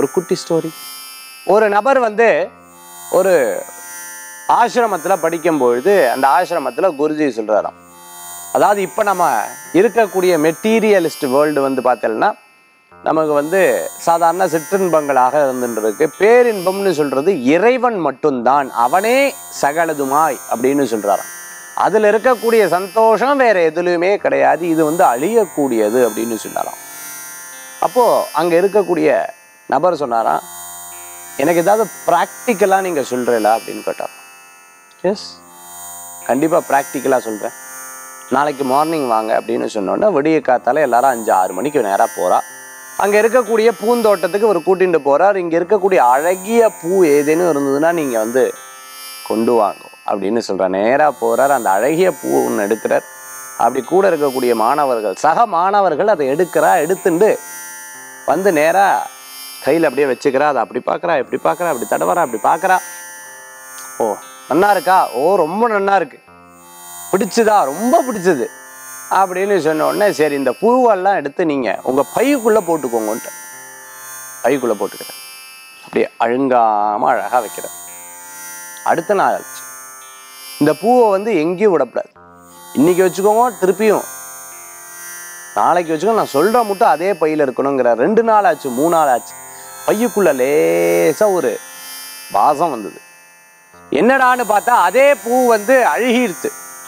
ஒரு குட்டி ஸ்டோரி ஒரு நபர் வந்து ஒரு ஆசிரமத்தில் படிக்கும்பொழுது அந்த ஆசிரமத்தில் குருஜி சொல்கிறாராம் அதாவது இப்போ நம்ம இருக்கக்கூடிய மெட்டீரியலிஸ்ட் வேர்ல்டு வந்து பார்த்தோம்னா நமக்கு வந்து சாதாரண சிற்றின்பங்களாக இருந்துட்டு இருக்கு பேரின்பம்னு சொல்றது இறைவன் மட்டும்தான் அவனே சகலதுமாய் அப்படின்னு சொல்றாராம் அதுல இருக்கக்கூடிய சந்தோஷம் வேற எதுலையுமே கிடையாது இது வந்து அழியக்கூடியது அப்படின்னு சொன்னாராம் அப்போ அங்க இருக்கக்கூடிய நபர் சொன்னாராம் எனக்கு ஏதாவது ப்ராக்டிக்கலா நீங்க சொல்றீங்களா அப்படின்னு கேட்டார் எஸ் கண்டிப்பா ப்ராக்டிக்கலா சொல்றேன் நாளைக்கு மார்னிங் வாங்க அப்படின்னு சொன்னோன்னே விடிய காத்தால எல்லாரும் அஞ்சு ஆறு மணிக்கு நேராக போறா அங்க இருக்கக்கூடிய பூந்தோட்டத்துக்கு ஒரு கூட்டிட்டு போறார் இங்க இருக்கக்கூடிய அழகிய பூ ஏதேனும் இருந்ததுன்னா நீங்க வந்து கொண்டு வாங்க அப்படின்னு சொல்றார் நேரா போறார் அந்த அழகிய பூ ஒன்று எடுக்கிறார் அப்படி கூட இருக்கக்கூடிய மாணவர்கள் சக மாணவர்கள் அதை எடுக்கிறா எடுத்துண்டு வந்து நேரா கையில் அப்படியே வச்சுக்கிறா அதை அப்படி பார்க்கறா இப்படி பார்க்கறா அப்படி தடவரா அப்படி பார்க்கறா ஓ நன்னா இருக்கா ஓ ரொம்ப நன்னா இருக்கு பிடிச்சதா ரொம்ப பிடிச்சது அப்படின்னு சொன்ன உடனே சரி இந்த பூவெல்லாம் எடுத்து நீங்க உங்க பைக்குள்ள போட்டுக்கோங்கன்ட்டு பைக்குள்ள போட்டுக்கிறேன் அப்படியே அழுங்காம அழகா வைக்கிறேன் அடுத்த நாள் ஆச்சு இந்த பூவை வந்து எங்கேயும் விடக்கூடாது இன்னைக்கு வச்சுக்கோங்க திருப்பியும் நாளைக்கு வச்சுக்கோ நான் சொல்ற மட்டும் அதே பையில இருக்கணுங்கிற ரெண்டு நாள் ஆச்சு மூணு நாள் ஆச்சு பையுக்குள்ள லேசா ஒரு வாசம் வந்தது என்னடான்னு பார்த்தா அதே பூ வந்து அழுகிடுத்து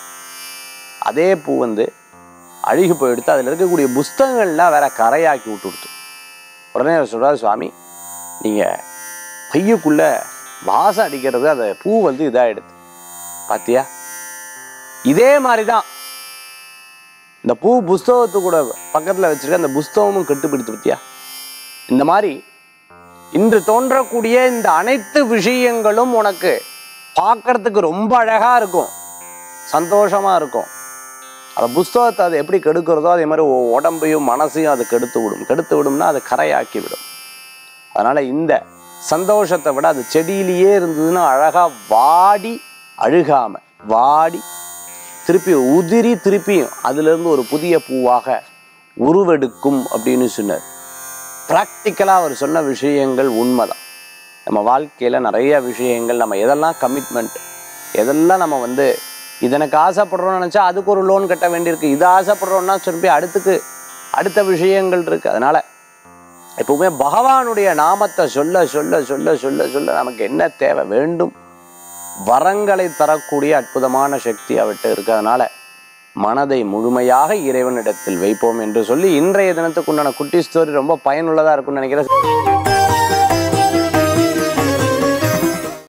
அதே பூ வந்து அழுகி போயிடுத்து அதில் இருக்கக்கூடிய புஸ்தகங்கள்லாம் வேற கரையாக்கி விட்டு கொடுத்து உடனே அவர் சொல்றாரு சுவாமி நீங்கள் பையுக்குள்ள வாசம் அடிக்கிறது அந்த பூ வந்து இதாகிடுது பாத்தியா இதே மாதிரி தான் இந்த பூ புஸ்தகத்து கூட பக்கத்தில் வச்சிருக்க அந்த புஸ்தகமும் கெட்டுப்பிடித்து பத்தியா இந்த மாதிரி இன்று தோன்றக்கூடிய இந்த அனைத்து விஷயங்களும் உனக்கு பார்க்கறதுக்கு ரொம்ப அழகா இருக்கும் சந்தோஷமா இருக்கும் அந்த புஸ்தகத்தை அது எப்படி கெடுக்கிறதோ அதே மாதிரி உன் உடம்பையும் மனசையும் அது கெடுத்து விடும் கெடுத்து விடும்னா அது கரையாக்கி விடும் அதனால இந்த சந்தோஷத்தை விட அது செடியிலேயே இருந்ததுன்னா அழகா வாடி அழுகாம வாடி திருப்பி உதிரி திருப்பியும் அதுல இருந்து ஒரு புதிய பூவாக உருவெடுக்கும் அப்படின்னு சொன்னார் ப்ராக்டிக்கலாக அவர் சொன்ன விஷயங்கள் உண்மைதான் நம்ம வாழ்க்கையில் நிறைய விஷயங்கள் நம்ம எதெல்லாம் கமிட்மெண்ட் எதெல்லாம் நம்ம வந்து இது எனக்கு ஆசைப்படுறோம்னு நினச்சா அதுக்கு ஒரு லோன் கட்ட வேண்டியிருக்கு இது ஆசைப்படுறோம்னா திருப்பி அடுத்துக்கு அடுத்த விஷயங்கள் இருக்குது அதனால் எப்பவுமே பகவானுடைய நாமத்தை சொல்ல சொல்ல சொல்ல சொல்ல சொல்ல நமக்கு என்ன தேவை வேண்டும் வரங்களை தரக்கூடிய அற்புதமான சக்தி அவர்கிட்ட இருக்கிறதுனால மனதை முழுமையாக இறைவனிடத்தில் வைப்போம் என்று சொல்லி இன்றைய தினத்துக்கு உண்டான குட்டி ஸ்டோரி ரொம்ப பயனுள்ளதாக இருக்கும்னு நினைக்கிறேன்